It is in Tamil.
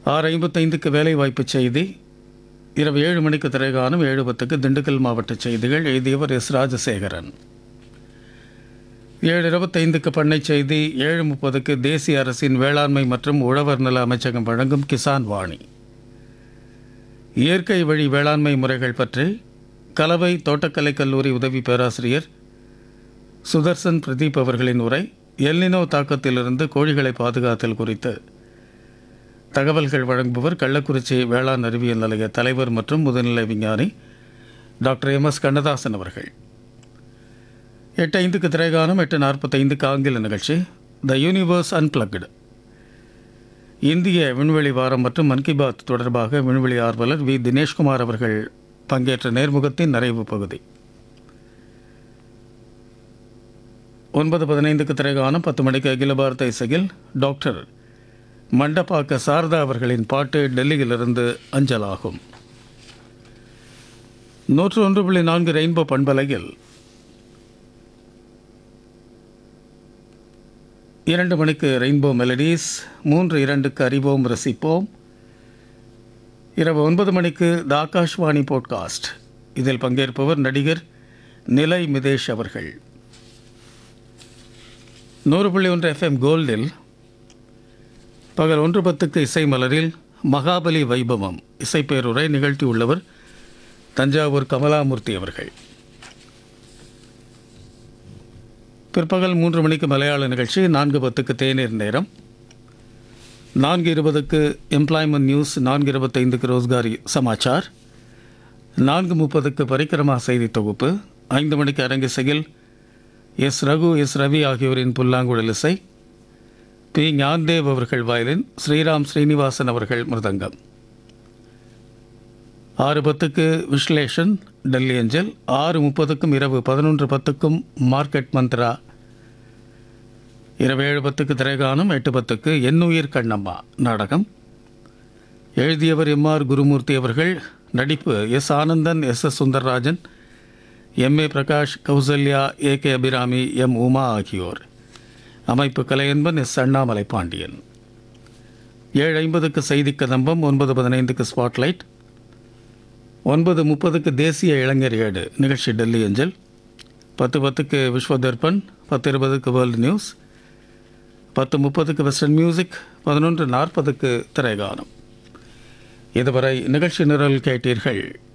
ஆறு ஐம்பத்தைந்துக்கு வேலைவாய்ப்பு செய்தி இரவு ஏழு மணிக்கு திரைகாணும் ஏழு பத்துக்கு திண்டுக்கல் மாவட்ட செய்திகள் எழுதியவர் எஸ் ராஜசேகரன் ஏழு இருபத்தைந்துக்கு பண்ணை செய்தி ஏழு முப்பதுக்கு தேசிய அரசின் வேளாண்மை மற்றும் உழவர் நல அமைச்சகம் வழங்கும் கிசான் வாணி இயற்கை வழி வேளாண்மை முறைகள் பற்றி கலவை தோட்டக்கலை கல்லூரி உதவி பேராசிரியர் சுதர்சன் பிரதீப் அவர்களின் உரை எல்லினோ தாக்கத்திலிருந்து கோழிகளை பாதுகாத்தல் குறித்து தகவல்கள் வழங்குபவர் கள்ளக்குறிச்சி வேளாண் அறிவியல் நிலைய தலைவர் மற்றும் முதுநிலை விஞ்ஞானி டாக்டர் எம் எஸ் கண்ணதாசன் அவர்கள் எட்டு ஐந்துக்கு திரைகானம் எட்டு நாற்பத்தைந்துக்கு ஆங்கில நிகழ்ச்சி த யூனிவர்ஸ் அன்பிளக்டு இந்திய விண்வெளி வாரம் மற்றும் மன் கி பாத் தொடர்பாக விண்வெளி ஆர்வலர் வி தினேஷ்குமார் அவர்கள் பங்கேற்ற நேர்முகத்தின் நிறைவு பகுதி ஒன்பது பதினைந்துக்கு திரைகானம் பத்து மணிக்கு அகில பாரத இசையில் டாக்டர் மண்டபாக்க சாரதா அவர்களின் பாட்டு டெல்லியிலிருந்து அஞ்சலாகும் நூற்று ஒன்று புள்ளி நான்கு ரெயின்போ பண்பலையில் இரண்டு மணிக்கு ரெயின்போ மெலடிஸ் மூன்று இரண்டுக்கு அறிவோம் ரசிப்போம் இரவு ஒன்பது மணிக்கு த ஆகாஷ்வாணி போட்காஸ்ட் இதில் பங்கேற்பவர் நடிகர் நிலை மிதேஷ் அவர்கள் நூறு புள்ளி ஒன்று எஃப்எம் கோல்டில் பகல் ஒன்று பத்துக்கு இசை மலரில் மகாபலி வைபவம் இசைப்பேருரை நிகழ்த்தியுள்ளவர் தஞ்சாவூர் கமலாமூர்த்தி அவர்கள் பிற்பகல் மூன்று மணிக்கு மலையாள நிகழ்ச்சி நான்கு பத்துக்கு தேநீர் நேரம் நான்கு இருபதுக்கு எம்ப்ளாய்மெண்ட் நியூஸ் நான்கு இருபத்தைந்துக்கு ரோஸ்காரி சமாச்சார் நான்கு முப்பதுக்கு பரிக்கிரமா செய்தி தொகுப்பு ஐந்து மணிக்கு அரங்கிசையில் எஸ் ரகு எஸ் ரவி ஆகியோரின் புல்லாங்குழல் இசை பி ஞான்தேவ் அவர்கள் வயலின் ஸ்ரீராம் ஸ்ரீனிவாசன் அவர்கள் மிருதங்கம் ஆறு பத்துக்கு விஸ்லேஷன் டெல்லி அஞ்சல் ஆறு முப்பதுக்கும் இரவு பதினொன்று பத்துக்கும் மார்க்கெட் மந்த்ரா இரவு ஏழு பத்துக்கு திரைகானம் எட்டு பத்துக்கு எண்ணுயிர் கண்ணம்மா நாடகம் எழுதியவர் எம் ஆர் குருமூர்த்தி அவர்கள் நடிப்பு S Anandan S S Sundarrajan M A Prakash Kausalya A K Abirami M Uma ஆகியோர் அமைப்பு கலையன்பன் எஸ் அண்ணாமலை பாண்டியன் ஏழு ஐம்பதுக்கு செய்தி கதம்பம் ஒன்பது பதினைந்துக்கு ஸ்பாட்லைட் ஒன்பது முப்பதுக்கு தேசிய இளைஞர் ஏடு நிகழ்ச்சி டெல்லி அஞ்சல் பத்து பத்துக்கு விஸ்வ தர்பன் பத்து இருபதுக்கு வேர்ல்டு நியூஸ் பத்து முப்பதுக்கு வெஸ்டர்ன் மியூசிக் பதினொன்று நாற்பதுக்கு திரைகானம் இதுவரை நிகழ்ச்சி நிரல் கேட்டீர்கள்